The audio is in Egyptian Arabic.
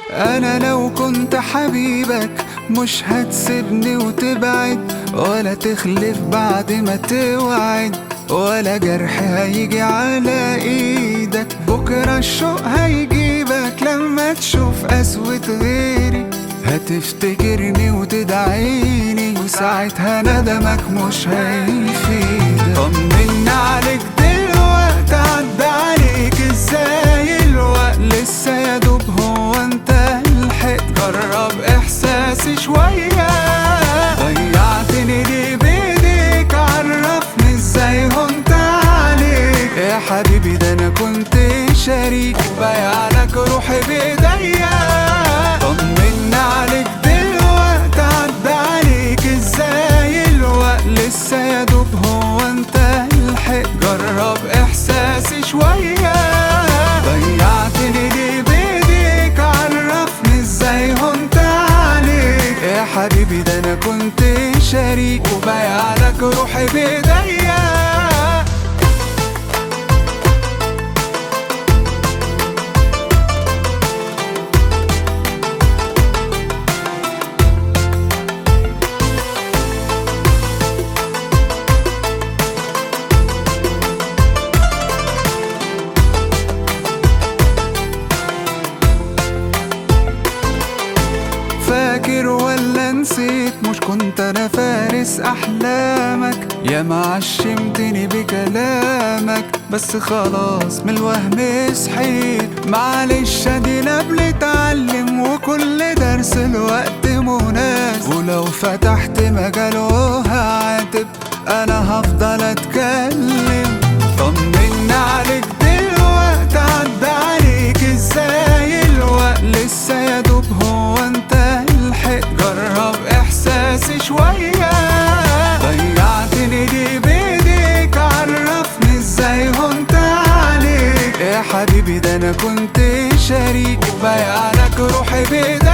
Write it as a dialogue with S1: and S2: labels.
S1: انا لو كنت حبيبك مش هتسيبني وتبعد ولا تخلف بعد ما توعد ولا جرح هيجي على ايدك بكرة الشوق هيجيبك لما تشوف قسوة غيري هتفتكرني وتدعيني وساعتها ندمك مش هيفيدك طمنا عليك دلوقتي عدى عليك ازاي الوقت لسه يا دوب هو انت لحقت جرب احساسي شوية ضيعتني ليه بايديك عرفني ازاي هنت عليك يا حبيبي ده انا كنت شريك وبايع لك روحي بايديا طمنا عليك دلوقتي عدى عليك ازاي الوقت لسه يا دوب هو انت لحقت جرب احساسي شوية ضيعتني ليه بايديك عرفني ازاي هنت عليك يا حبيبي ده انا كنت شريك وبايع لك روحي بايديا فاكر ولا نسيت مش كنت انا فارس احلامك يا ما عشمتني بكلامك بس خلاص من الوهم صحيت معلش ادينا بنتعلم وكل درس الوقت مناسب ولو فتحت مجاله هعاتب انا هفضل اتكلم طمنا عليك دلوقتي عدى عليك ازاي الوقت لسه يا دوب هو انت لحق جرب احساسي شوية ضيعتني ليه بايديك عرفني ازاي هنت عليك يا حبيبي ده انا كنت شريك وبايع لك روحي بايديك